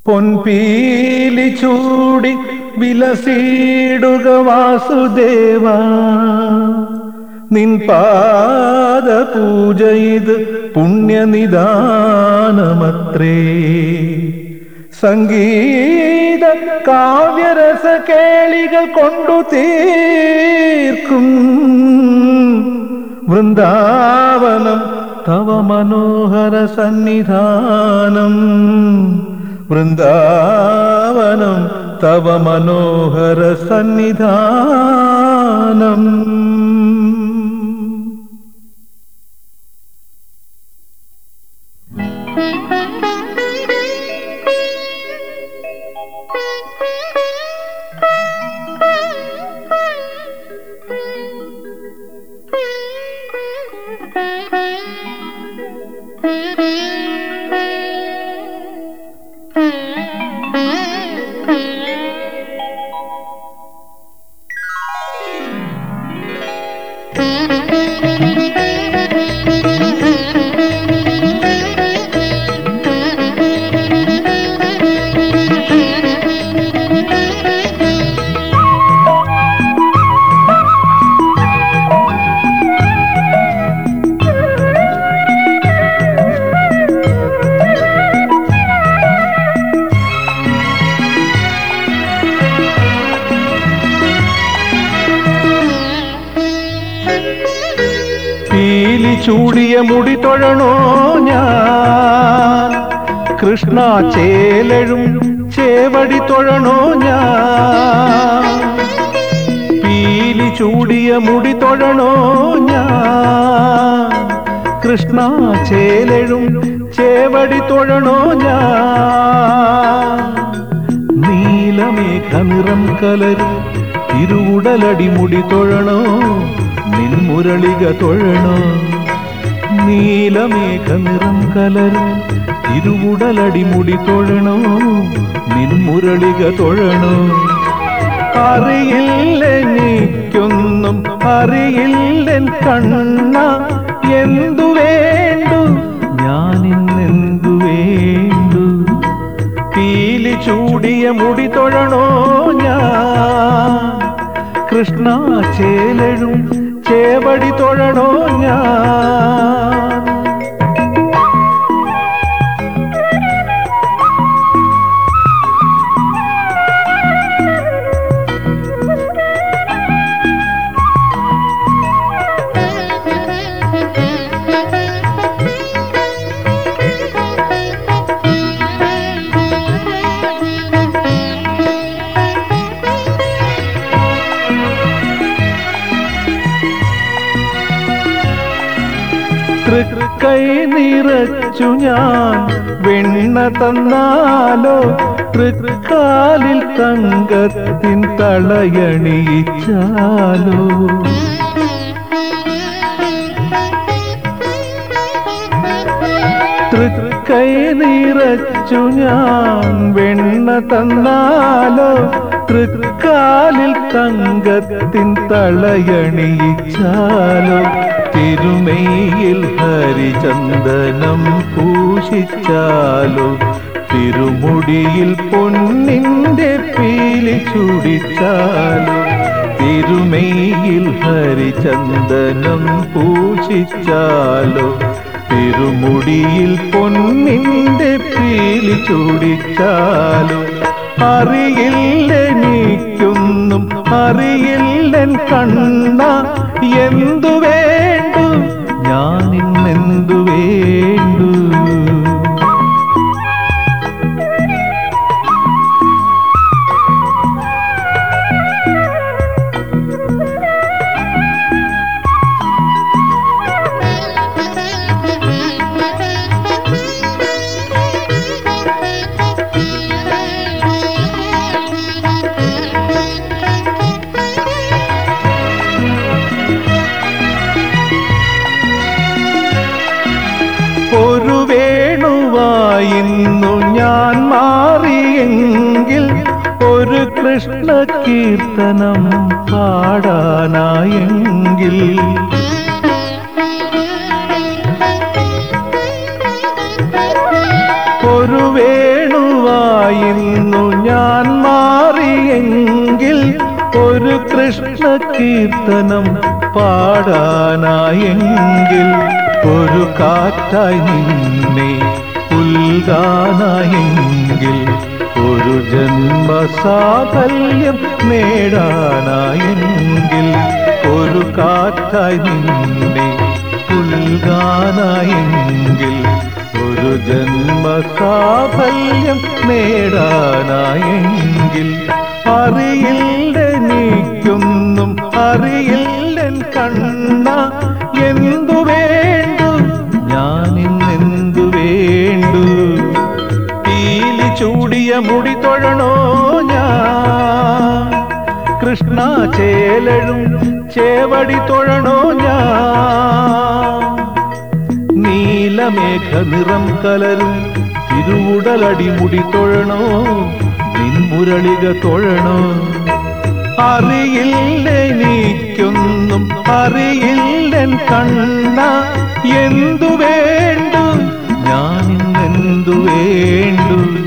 പൊൻപീലി ചൂടി വിലസിടുക വാസുദേവ നിൻ പാദ പൂജ ഇത് പുണ്യനിദാനമത്രേ സംഗീത കാവ്യരസ കേളികൾ കൊണ്ടു തീർക്കും വൃന്ദാവനം തവ മനോഹര സന്നിധാനം വൃന്ദാവനം തവ മനോഹര സന്നിധാനം പീലി ചൂടിയ മുടി തൊഴണോ ഞാൻ കൃഷ്ണ ചേലഴും ചേവടി തൊഴണോ ഞാൻ പീലി ചൂടിയ മുടി തൊഴണോ ഞാൻ കൃഷ്ണ ചേലഴും ചേവടി തൊഴണോ ഞാൻ നീലമേഘ നിറം കലരും തിരുവുടലടി മുടി തൊഴണോ നിൻമുരളിക തൊഴണോ നീലമേഘ നിറം കലരും തിരുവുടലടി മുടി തൊഴണോ നിൻമുരളിക തൊഴണോ അറിയില്ലെനിക്കൊന്നും അറിയില്ലെൻ കണ്ണ എന്തു വേണ്ടു ഞാനിന്നെന്തു വേണ്ടു പീലി ചൂടിയ മുടി തൊഴണോ ഞാൻ കൃഷ്ണ ചേലഴും ചേവടി തൊഴണോ ഞാൻ തൃക്കൈ നിറച്ചു ഞാൻ വെണ്ണ തന്നാലോ തൃക്കാലിൽ തങ്കത്തിൻ തളയണിയിച്ചാലോ തൃക്കൈ നിറച്ചു ഞാൻ വെണ്ണ തന്നാലോ തൃക്കാലിൽ തങ്കത്തിൻ തളയണിയിച്ചാലോ തിരുമേയിൽ ഹരിചന്ദനം പൂഷിച്ചാലോ തിരുമുടിയിൽ പൊന്നിന്റെ പീലി ചുടിച്ചാലോ തിരുമേയിൽ ഹരിചന്ദനം പൂഷിച്ചാലോ തിരുമുടിയിൽ പൊന്നിന്റെ പീലി ചൂടിച്ചാലോ അറിയില്ലെനിക്കൊന്നും അറിയില്ലൻ കണ്ണ എന്തു വേണ്ടു ഞാനിന്നെന്തു വേണ്ടു ഒരു വേണുവായിന്നു ഞാൻ മാറിയെങ്കിൽ ഒരു കൃഷ്ണ കീർത്തനം പാടാനായെങ്കിൽ ഒരു വേണുവായി കീർത്തനം പാടാനായെങ്കിൽ ഒരു കാറ്റായി നിന്നെ ഉൽഗാനായെങ്കിൽ ഒരു ജന്മസാഫല്യം നേടാനായെങ്കിൽ ഒരു കാറ്റായി നിന്നെ ഉൽഗാനായെങ്കിൽ ഒരു ജന്മസാഫല്യം നേടാനായെങ്കിൽ അറിയില്ലെനിക്കൊന്നും അറിയില്ലൻ കണ്ണ എന്തു വേണ്ടു ഞാനിന്നെന്തു വേണ്ടു പീലി ചൂടിയ മുടി തൊഴണോ ഞാൻ കൃഷ്ണ ചേലഴും ചേവടി തൊഴണോ ഞാൻ നീലമേഘ നിറം കലരും തിരുവുടലടിമുടി തൊഴണോ നിൻമുരളിക തൊഴണോ അറിയില്ലെനിക്കൊന്നും അറിയില്ലൻ കണ്ണ എന്തു വേണ്ടു ഞാനിന്നെന്തു വേണ്ടു